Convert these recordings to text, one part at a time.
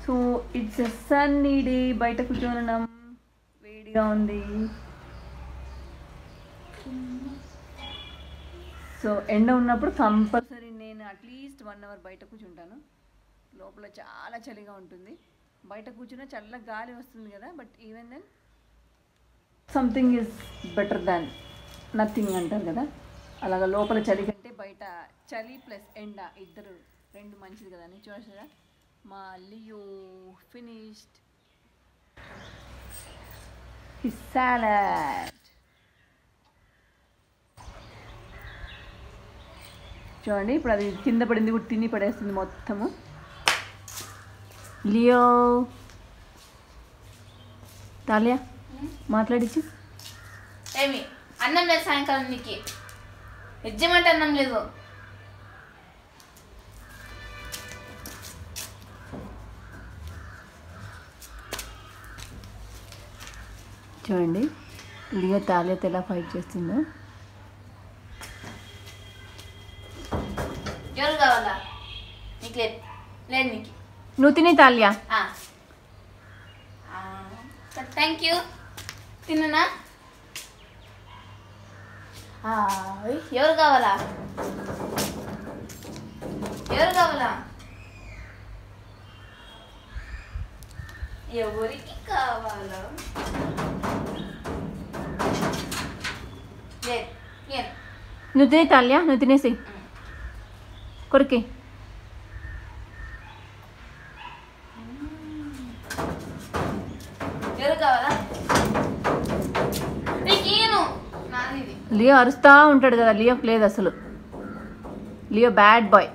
So it's a sunny day బయట కూర్చోనడం వేడిగా ఉంది సో ఎండ ఉన్నప్పుడు కంపల్సరీ నేను అట్లీస్ట్ వన్ అవర్ బయట కూర్చుంటాను లోపల చాలా చలిగా ఉంటుంది బయట కూర్చున్న చల్ల గాలి వస్తుంది కదా but even then something is better than nothing అంటారు కదా అలాగా లోపల చలి కంటే బయట చలి ప్లస్ ఎండ ఇద్దరు రెండు మంచిది కదా అని చూసారా మా లియో ఫినిష్డ్ హిస్ సాలడ్ చూడండి ఇప్పుడు అది కింద పడింది కూడా తిని పడేస్తుంది మొత్తము లియో తాలియా మాట్లాడించు ఏమి అన్నం లేదు సాయంకాలం నీకు ఎజ్జమంటే అన్నం లేదు చూడండి లియో తాలియాతో ఎలా ఫైట్ చేస్తుందో ఎవరు కావాలా నీకు లేదు లేదు నీకు నువ్వు తిని తాలియా థ్యాంక్ యూ తిన్ననా ఆ, ఓయ్, ఎవరు కావాలా ఎవరు కావాలా ఎవరికి కావాలా లేదు లేదు నువ్వు తిని తాలియా నువ్వు తినేసి కొరికి ఎవరు కావాలా నీకు ఈయను నాది ఇది లియో అరుస్తా ఉంటాడు కదా లియోకి లేదు అసలు లియో బ్యాడ్ బాయ్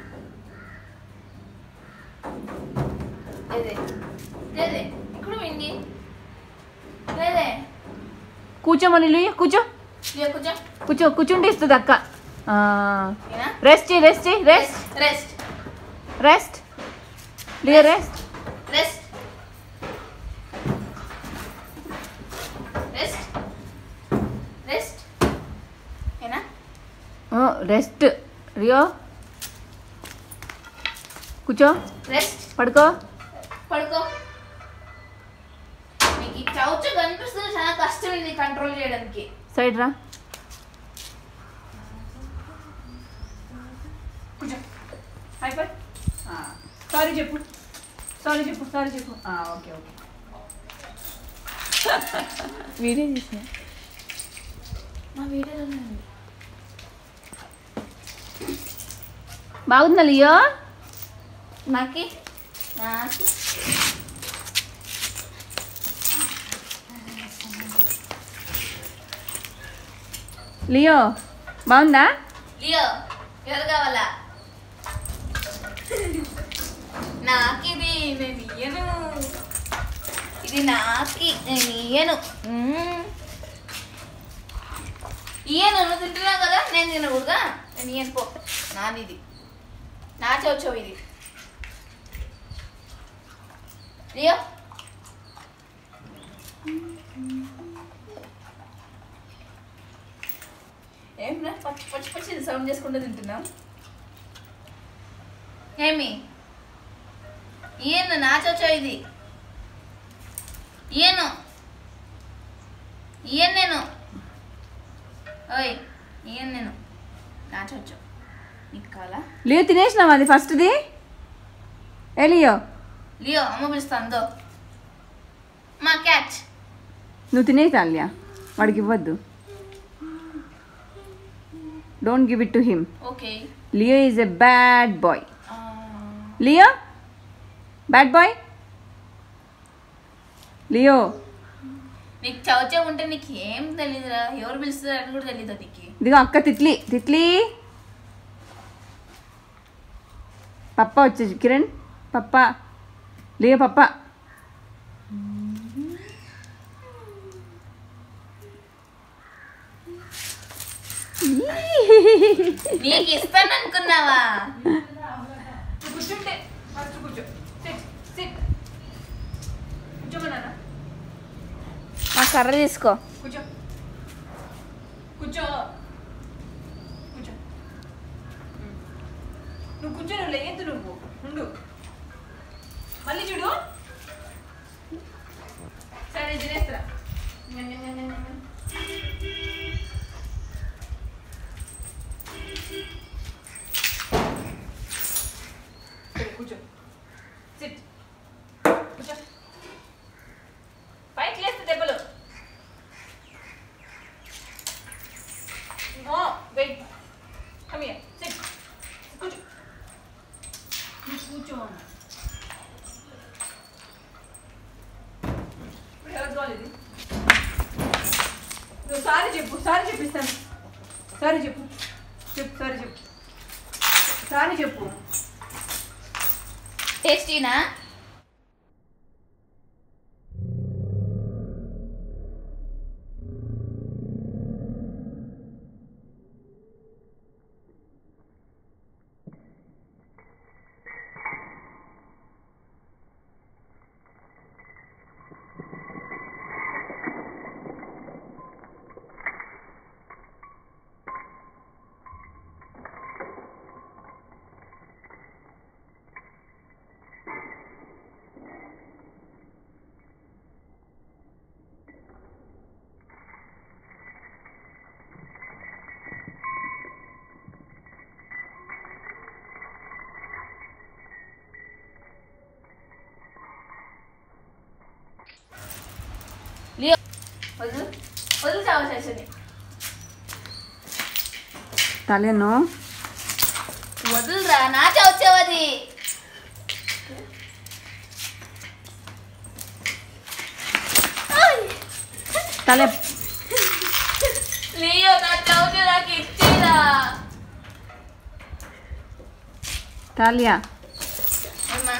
లేదే లేదే ఇప్పుడు విండి లేదే కూర్చోమని లియో కూర్చో ఇక కొంచెం కూర్చో కూర్చుంటే ఇస్తుంది అక్క ఏనా రెస్ట్ చేయి రెస్ట్ చేయి rest rest rest Leo rest rest rest rest ఏనా రెస్ట్ లియో కూర్చో రెస్ట్ పడుకో పడుకో నీకు ఈ చౌచ కనిపిస్తుంది చాలా కష్టం ఇది కంట్రోల్ చేయడానికి సైడ్ రా కొంచెం అయిపోయి సారీ చెప్పు సారీ చెప్పు సారీ చెప్పు ఓకే ఓకే వీడియో తీసా మా వీడియోలో బాగుందా లియో నాకి నాకి లియో బాగుందా లియో ఎవరు కావాలా నాకిది నేను ఇయ్యను ఇది నాకి నేను ఇయ్యను మ్మ్. ఇయ్యను నువ్వు తింటున్నావు కదా నేను తినకూడదా నేను ఇయ్యను పో నాది నా చౌచో ఇది లియో ఏం రా పచ్చి పచ్చి పచ్చి సౌండ్ చేసుకుంటూ తింటున్నాం ఏమి ఈయన నా చోచో ఇది ఈయను ఈయన నేను ఓయ్ ఈయన నేను నా చోచో నీకు కావాలా లియో తినేసినావా అది ఫస్ట్ది ఏ లియో లియో అమ్మ పిలుస్తాందో మా క్యాచ్ నువ్వు తినేసి లియా వాడికి ఇవ్వద్దు don't give it to him okay Leo is a bad boy Leo bad boy Leo నీకు చౌచో ఉంటే నీకు ఏం తెలీదురా ఎవరు పిలుస్తారు అని కూడా తెలీదు నీకు ఇదిగో అక్క తిట్లి తిట్లి పప్ప వచ్చేసి కిరణ్ పప్ప లియో పప్ప నీకు ఇస్తాను అనుకున్నావా కూర్చుంటే ఫస్ట్ కూర్చో సిట్ సిట్ కూర్చోమన్నా మా కర్ర తీసుకో కూర్చో కూర్చో కూర్చో నువ్వు కూర్చో నువ్వు లేదు నువ్వు ఉండు మళ్ళీ చూడు సరే తినేస్తా సరే, కూర్చో సిట్ కూర్చో పైకి లేస్తే దెబ్బలు no wait come here sit కూర్చో నువ్వు కూర్చో అన్న. ఇప్పుడు ఎవరు కావాలి ఇది నువ్వు సారీ చెప్పు సారీ చెప్పిస్తాను సారీ చెప్పు చెప్పు సారీ చెప్పు సారీ చెప్పు టేస్టీనా లియో వదులు వదులు చావు శశని తలేను వదులురా నాచే వచ్చేవది తలే లియో నా చౌకి నాకు ఇచ్చిరా తాలియా అమ్మా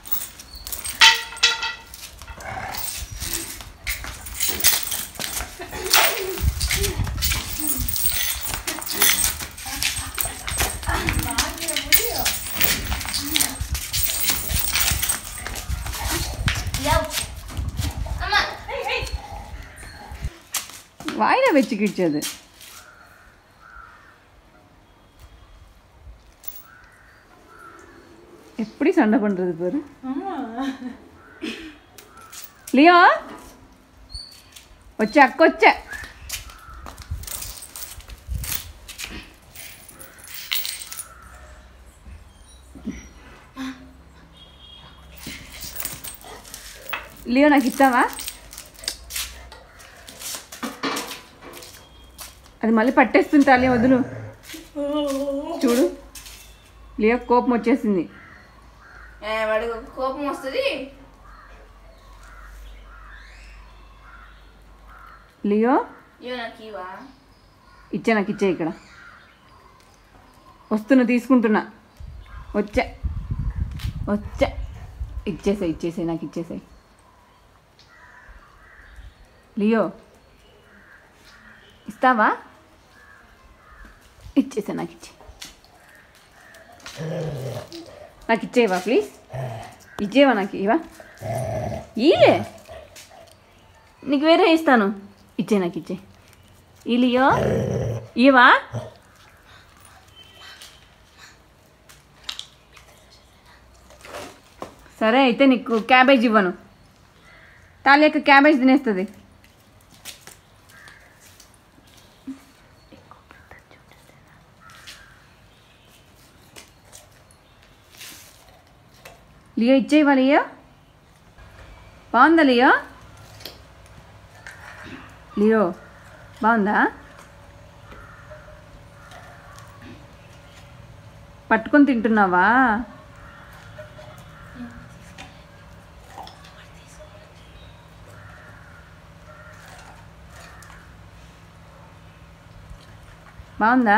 యావ్. అమ్మా వాయిదా వెచ్చికిచ్చేది எப்படி சண்டை பண்றது பாரு லியோ వచ్చే అక్క వచ్చే లియో నాకు ఇస్తావా అది మళ్ళీ పట్టేస్తుంటా లియో వదులు చూడు లియో కోపం వచ్చేసింది ఏ, వాడికి ఒక కోపం వస్తుంది లియో ఇవో నాకు ఇవా ఇచ్చే నాకు ఇచ్చే ఇక్కడ వస్తున్నా తీసుకుంటున్నా వచ్చా వచ్చా ఇచ్చేసాయి ఇచ్చేసాయి నాకు ఇచ్చేసాయి లియో ఇస్తావా ఇచ్చేసా నాకు ఇచ్చే నాకు ఇచ్చేవా ప్లీజ్ ఇచ్చేవా నాకు ఇవా ఈలే నీకు వేరే ఇస్తాను ఇచ్చే నాకు ఇచ్చే ఈ లియో ఇవా సరే అయితే నీకు క్యాబేజ్ ఇవ్వను తాలియక్క క్యాబేజ్ తినేస్తుంది లియో ఇచ్చేవా లియో బాగుందా లియో లియో బాగుందా పట్టుకొని తింటున్నావా బాగుందా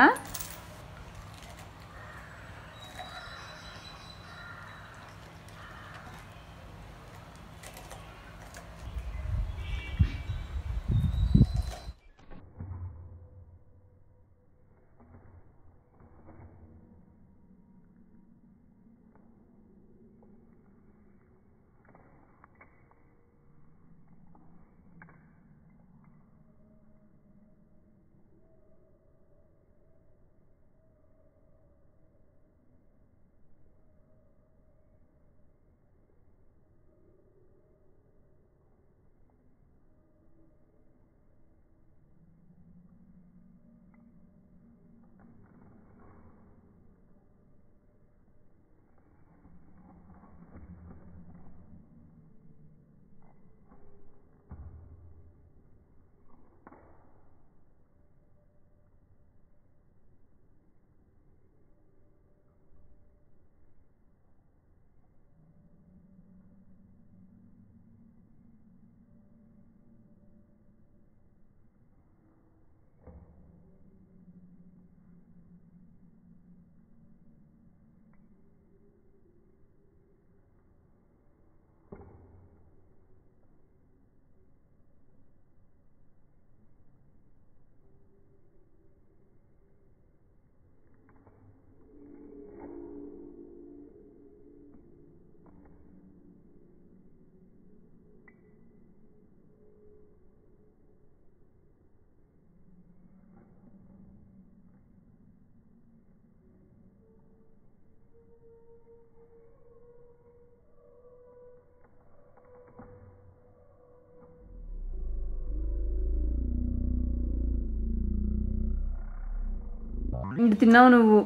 రెండు తిన్నావు నువ్వు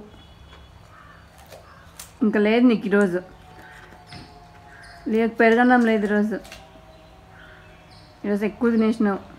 ఇంకా లేదు నీకు ఈరోజు లేదు పెరగన్నం లేదు ఈరోజు ఈరోజు ఎక్కువ తినేసినావు